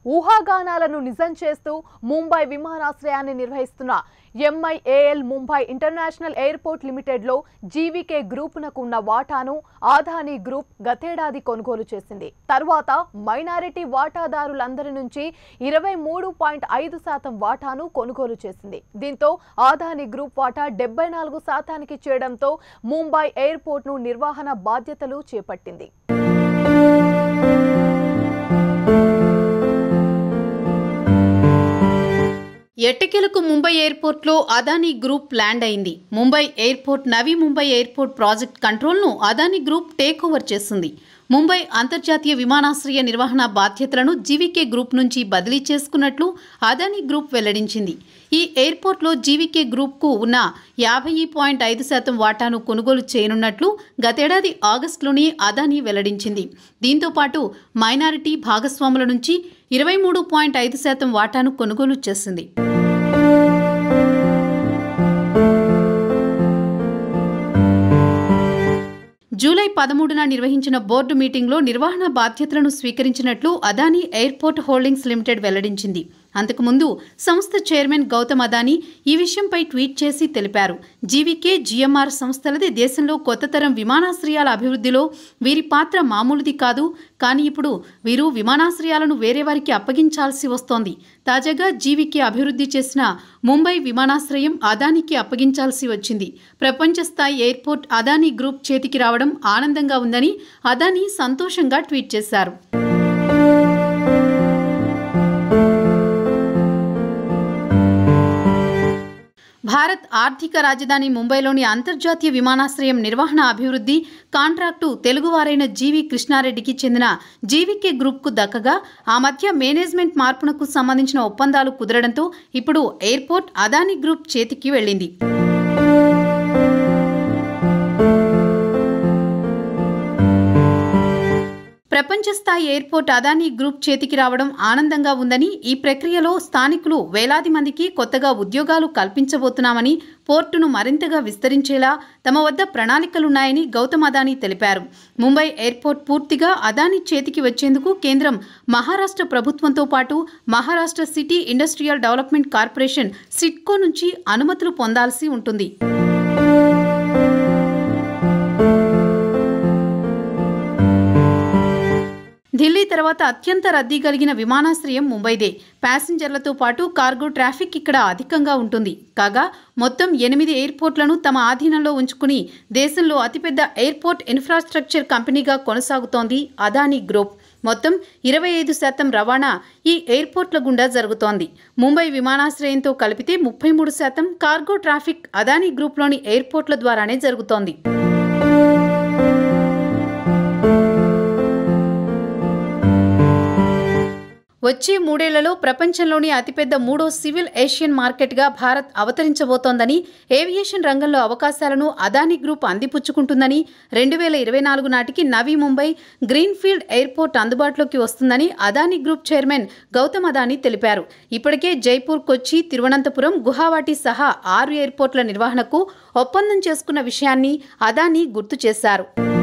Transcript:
ఊహాగానాలను నిజం చేస్తూ ముంబై విమానాశ్రయాన్ని నిర్వహిస్తున్న ఎంఐఏఎల్ ముంబై ఇంటర్నేషనల్ ఎయిర్పోర్ట్ లిమిటెడ్లో జీవీకే గ్రూపునకు ఉన్న వాటాను ఆదానీ గ్రూప్ గతేడాది కొనుగోలు చేసింది తర్వాత మైనారిటీ వాటాదారులందరి నుంచి ఇరవై మూడు పాయింట్ ఐదు శాతం వాటాను కొనుగోలు చేసింది దీంతో ఆదానీ గ్రూప్ వాటా డెబ్బై నాలుగు శాతానికి చేరడంతో ముంబై ఎయిర్పోర్ట్ను నిర్వహణ బాధ్యతలు చేపట్టింది ఎట్టకేలకు ముంబై ఎయిర్పోర్ట్లో అదానీ గ్రూప్ ల్యాండ్ అయింది Mumbai airport Navi Mumbai airport project కంట్రోల్ను అదానీ గ్రూప్ టేక్ ఓవర్ చేస్తుంది ముంబై అంతర్జాతీయ విమానాశ్రయ నిర్వహణ బాధ్యతలను జీవీకే గ్రూప్ నుంచి బదిలీ చేసుకున్నట్లు అదానీ గ్రూప్ వెల్లడించింది ఈ ఎయిర్పోర్ట్లో జీవీకే గ్రూప్కు ఉన్న యాభై పాయింట్ ఐదు శాతం వాటాను కొనుగోలు చేయనున్నట్లు గతేడాది ఆగస్టులోనే అదానీ వెల్లడించింది దీంతో పాటు మైనారిటీ భాగస్వాముల నుంచి ఇరవై మూడు పాయింట్ ఐదు శాతం వాటాను కొనుగోలు చేసింది జూలై పదమూడున నిర్వహించిన బోర్డు మీటింగ్లో నిర్వహణ బాధ్యతలను స్వీకరించినట్లు అదానీ ఎయిర్పోర్ట్ హోల్డింగ్స్ లిమిటెడ్ వెల్లడించింది అంతకుముందు సంస్థ చైర్మన్ గౌతమ్ అదానీ ఈ విషయంపై ట్వీట్ చేసి తెలిపారు జీవీకే జీఎంఆర్ సంస్థలది దేశంలో కొత్త తరం విమానాశ్రయాల అభివృద్ధిలో వీరి పాత్ర మామూలుది కాదు కానీ ఇప్పుడు వీరు విమానాశ్రయాలను వేరే వారికి అప్పగించాల్సి వస్తోంది తాజాగా జీవీకే అభివృద్ధి చేసిన ముంబై విమానాశ్రయం అదానికి అప్పగించాల్సి వచ్చింది ప్రపంచ స్థాయి ఎయిర్పోర్ట్ అదానీ గ్రూప్ చేతికి రావడం ఆనందంగా ఉందని అదానీ సంతోషంగా ట్వీట్ చేశారు భారత్ ఆర్థిక రాజధాని ముంబైలోని అంతర్జాతీయ విమానాశ్రయం నిర్వహణ అభివృద్ధి కాంట్రాక్టు తెలుగువారైన జీవి కృష్ణారెడ్డికి చెందిన జీవీకే గ్రూప్కు దక్కగా ఆ మధ్య మేనేజ్మెంట్ మార్పునకు సంబంధించిన ఒప్పందాలు కుదరడంతో ఇప్పుడు ఎయిర్పోర్ట్ అదానీ గ్రూప్ చేతికి వెళ్ళింది ప్రపంచ స్థాయి ఎయిర్పోర్ట్ అదానీ గ్రూప్ చేతికి రావడం ఆనందంగా ఉందని ఈ ప్రక్రియలో స్థానికులు వేలాది మందికి కొత్తగా ఉద్యోగాలు కల్పించబోతున్నామని పోర్టును మరింతగా విస్తరించేలా తమ వద్ద ప్రణాళికలున్నాయని గౌతమ్ అదానీ తెలిపారు ముంబై ఎయిర్పోర్ట్ పూర్తిగా అదానీ చేతికి వచ్చేందుకు కేంద్రం మహారాష్ట్ర ప్రభుత్వంతో పాటు Maharashtra city industrial development corporation CIDCO నుంచి అనుమతులు పొందాల్సి ఉంటుంది ఢిల్లీ తర్వాత అత్యంత రద్దీ కలిగిన విమానాశ్రయం ముంబైదే ప్యాసింజర్లతో పాటు కార్గో ట్రాఫిక్ ఇక్కడ అధికంగా ఉంటుంది కాగా మొత్తం ఎనిమిది ఎయిర్పోర్ట్లను తమ ఆధీనంలో ఉంచుకుని దేశంలో అతిపెద్ద ఎయిర్పోర్ట్ ఇన్ఫ్రాస్ట్రక్చర్ కంపెనీగా కొనసాగుతోంది అదానీ గ్రూప్ మొత్తం ఇరవై ఐదు శాతం రవాణా ఈ ఎయిర్పోర్ట్ల గుండా జరుగుతోంది ముంబై విమానాశ్రయంతో కలిపితే ముప్పై మూడు శాతం కార్గో ట్రాఫిక్ అదానీ గ్రూప్లోని ఎయిర్పోర్ట్ల ద్వారానే జరుగుతోంది వచ్చే మూడేళ్లలో ప్రపంచంలోని అతిపెద్ద మూడో సివిల్ ఏషియన్ మార్కెట్గా భారత్ అవతరించబోతోందని ఏవియేషన్ రంగంలో అవకాశాలను అదానీ గ్రూప్ అందిపుచ్చుకుంటుందని రెండు వేల ఇరవై నాలుగు నాటికి నవీ ముంబై గ్రీన్ఫీల్డ్ ఎయిర్పోర్ట్ అందుబాటులోకి వస్తుందని అదానీ గ్రూప్ చైర్మన్ గౌతమ్ అదానీ తెలిపారు ఇప్పటికే జైపూర్ కొచ్చి తిరువనంతపురం గుహావాటి సహా ఆరు ఎయిర్పోర్ట్ల నిర్వహణకు ఒప్పందం చేసుకున్న విషయాన్ని అదానీ గుర్తు చేశారు